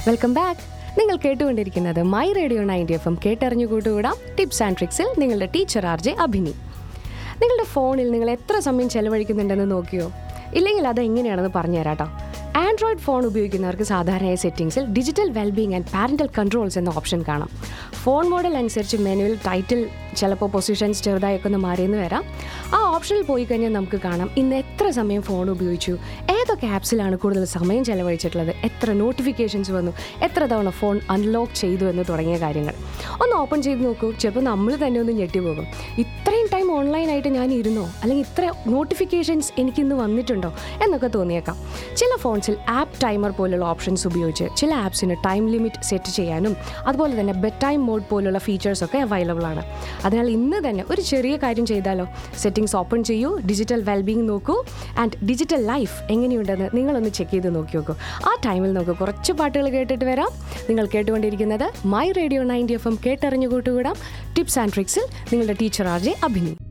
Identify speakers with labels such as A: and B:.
A: welcome back നിങ്ങൾ കേട്ടുകൊണ്ടിരിക്കുന്നത് my radio ninety F M കേട്ടറിഞ്ഞു കൂട്ടുകൂടാം ടിപ്സ് ആൻഡ് ട്രിക്സിൽ നിങ്ങളുടെ ടീച്ചർ ആർ ജെ അഭിനി നിങ്ങളുടെ ഫോണിൽ നിങ്ങൾ എത്ര സമയം ചെലവഴിക്കുന്നുണ്ടെന്ന് നോക്കിയോ ഇല്ലെങ്കിൽ അത് എങ്ങനെയാണെന്ന് പറഞ്ഞു തരാട്ടോ ആൻഡ്രോയിഡ് ഫോൺ ഉപയോഗിക്കുന്നവർക്ക് സാധാരണയായി സെറ്റിംഗ്സിൽ digital wellbeing and parental controls എന്ന ഓപ്ഷൻ കാണാം ഫോൺ മോഡൽ അനുസരിച്ച് മെനുവിൽ ടൈറ്റിൽ ചിലപ്പോൾ പൊസിഷൻസ് ചെറുതായൊക്കെ ഒന്ന് മാറിയെന്ന് വരാം ആ ഓപ്ഷനിൽ പോയി കഴിഞ്ഞാൽ നമുക്ക് കാണാം ഇന്ന് എത്ര സമയം ഫോൺ ഉപയോഗിച്ചു ഏതൊക്കെ ആപ്സിലാണ് കൂടുതൽ സമയം ചെലവഴിച്ചിട്ടുള്ളത് എത്ര നോട്ടിഫിക്കേഷൻസ് വന്നു എത്ര തവണ ഫോൺ അൺലോക്ക് ചെയ്തു എന്ന് തുടങ്ങിയ കാര്യങ്ങൾ ഒന്ന് ഓപ്പൺ ചെയ്ത് നോക്കൂ ചിലപ്പോൾ നമ്മൾ തന്നെ ഒന്ന് ഞെട്ടിപ്പോകും ഇത്രയും ടൈം ഓൺലൈനായിട്ട് ഞാൻ ഇരുന്നോ അല്ലെങ്കിൽ ഇത്ര നോട്ടിഫിക്കേഷൻസ് എനിക്കിന്ന് വന്നിട്ടുണ്ടോ എന്നൊക്കെ തോന്നിയേക്കാം ചില ഫോൺസിൽ ആപ്പ് ടൈമർ പോലുള്ള ഓപ്ഷൻസ് ഉപയോഗിച്ച് ചില ആപ്സിന് ടൈം ലിമിറ്റ് സെറ്റ് ചെയ്യാനും അതുപോലെ തന്നെ ബെഡ് ടൈം മോഡ് പോലുള്ള ഫീച്ചേഴ്സ് ഒക്കെ അവൈലബിൾ ആണ് അതിനാൽ ഇന്ന് തന്നെ ഒരു ചെറിയ കാര്യം ചെയ്താലോ സെറ്റിംഗ്സ് ഓപ്പൺ ചെയ്യൂ ഡിജിറ്റൽ വെൽബീങ് നോക്കൂ ആൻഡ് ഡിജിറ്റൽ ലൈഫ് എങ്ങനെയുണ്ടെന്ന് നിങ്ങളൊന്ന് ചെക്ക് ചെയ്ത് നോക്കി നോക്കൂ ആ ടൈമിൽ നമുക്ക് കുറച്ച് പാട്ടുകൾ കേട്ടിട്ട് വരാം നിങ്ങൾ കേട്ടുകൊണ്ടിരിക്കുന്നത് my radio ninety F M കേട്ടറിഞ്ഞു കൂട്ടുകൂടാം ടിപ്സ് ആൻഡ് ട്രിക്സിൽ നിങ്ങളുടെ ടീച്ചർ ആർ ജെ അഭിനി